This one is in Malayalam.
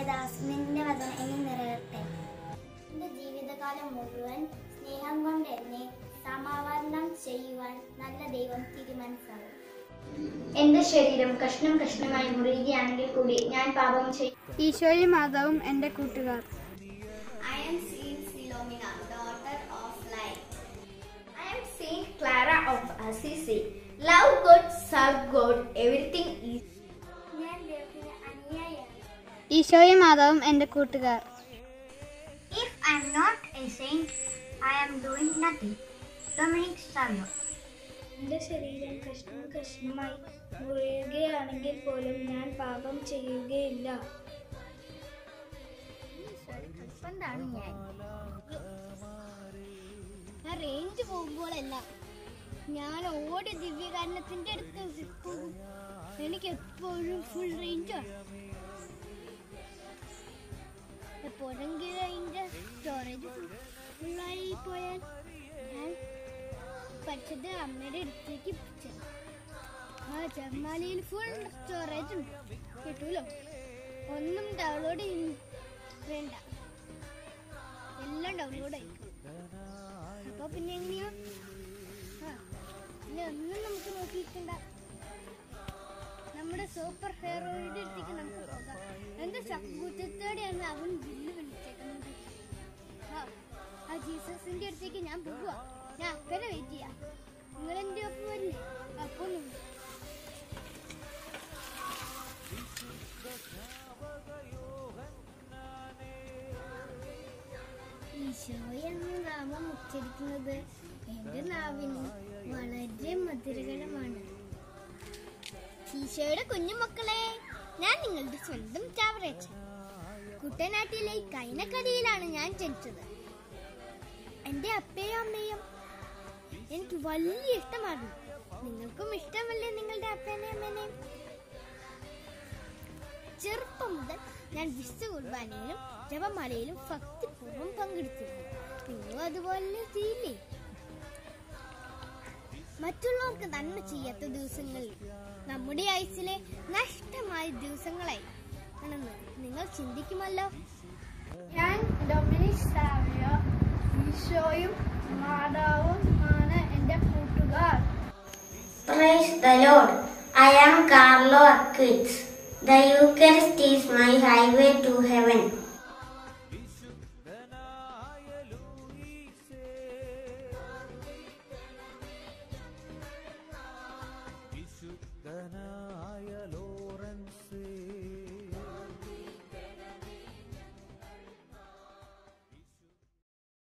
ദാസ് നിന്റെ വചനം എന്നിൽ നിറയട്ടെ എന്റെ ജീവിതകാലം മുഴുവൻ സ്നേഹം കൊണ്ട് എന്നെ സമാവരണം ചെയ്യുവാൻ നല്ല ദൈവം തീരുമാനിച്ചാകും എന്റെ ശരീരം കഷ്ണം കഷ്ണമായി മുറിയുകയാണെങ്കിൽ കൂടി ഞാൻ പാപം ചെയ്യും ഈശോയും മാതാവും എൻ്റെ കൂട്ടുകാർ I am Saint Philomena, daughter of light. I am Saint Clara of Assisi. Love God, serve God, everything is. ഞാൻ ദൈവത്തിന് അനുയായിയാണ്. ഈശോയും മാതാവും എൻ്റെ കൂട്ടുകാർ If I am not a saint, I am doing nothing. Dominic Savio. എൻ്റെ ശരീരം കഷ്ണം കഷ്ണമായി മുറിയുകയാണെങ്കിൽ പോലും ഞാൻ പാപം ചെയ്യുകയില്ല ഹസ്ബൻഡാണ് ഞാൻ ഞാൻ റേഞ്ച് പോകുമ്പോഴല്ല ഞാൻ ഓടി ദിവ്യകാരണത്തിന്റെ അടുത്ത് പോകും എനിക്ക് എപ്പോഴും ഫുൾ റേഞ്ചാണ് എപ്പോഴെങ്കിലും അതിന്റെ സ്റ്റോറേജ് ഫുള്ളായി പോയാൽ ഞാൻ പഠിച്ചത് അമ്മയുടെ അടുത്തേക്ക് ചെല്ലും. ആ ചെമ്മാലിയിൽ ഫുൾ സ്റ്റോറേജ് ഉണ്ട് കിട്ടൂലോ ഒന്നും ഡൗൺലോഡ് വേണ്ട എല്ലാം ഡൗൺലോഡ് ആയി അപ്പൊ പിന്നെ എങ്ങനെയാ ആ പിന്നെ ഒന്നും നമുക്ക് നോക്കിയിരിക്കണ്ട നമ്മുടെ സൂപ്പർ ഹീറോയുടെ അടുത്തേക്ക് നമുക്ക് പോകാം എന്ത് ശക്തിയോടെയാണ് അവൻ വില്ല് വിളിച്ചേക്കുന്നത് ആ ആ ജീസസിന്റെ അടുത്തേക്ക് ഞാൻ പോവാ ഞാൻ അക്കരെ വെയിറ്റ് ചെയ്യാം നിങ്ങൾ എന്റെ ഒപ്പം വരില്ലേ അപ്പൊ നിന്ന്. ഈശോയെ എന്ന നാമം ഉച്ചരിക്കുന്നത് എന്റെ നാവിന് വളരെ മധുരകരമാണ് ഈശോയുടെ കുഞ്ഞുമക്കളെ ഞാൻ നിങ്ങളുടെ സ്വന്തം ചാവറേച്ച കുട്ടനാട്ടിലെ കൈനക്കരയിലാണ് ഞാൻ ജനിച്ചത് എന്റെ അപ്പയും അമ്മയും എനിക്ക് വലിയ ഇഷ്ടമായിരുന്നു നിങ്ങൾക്കും ഇഷ്ടമല്ലേ നിങ്ങളുടെ അപ്പേനെയും അമ്മേനെയും ചെറുപ്പം മുതൽ ഞാൻ വിശുദ്ധ കുർബാനയിലും ജപമാലയിലും ഭക്തിപൂർവ്വം പങ്കെടുത്തിരുന്നു നിങ്ങളും അതുപോലെ ചെയ്യില്ലേ മറ്റുള്ളവർക്ക് നന്മ ചെയ്യാത്ത ദിവസങ്ങളിൽ നമ്മുടെ ആയുസിലെ നഷ്ടമായ ദിവസങ്ങളായി ആണെന്ന് നിങ്ങൾ ചിന്തിക്കുമല്ലോ ഞാൻ ഡൊമിനിക് സാവിയോ ഈശോയും മാതാവും ആണ് എൻ്റെ കൂട്ടുകാർ Praise the Lord. I am Carlo Acquits. The Eucharist is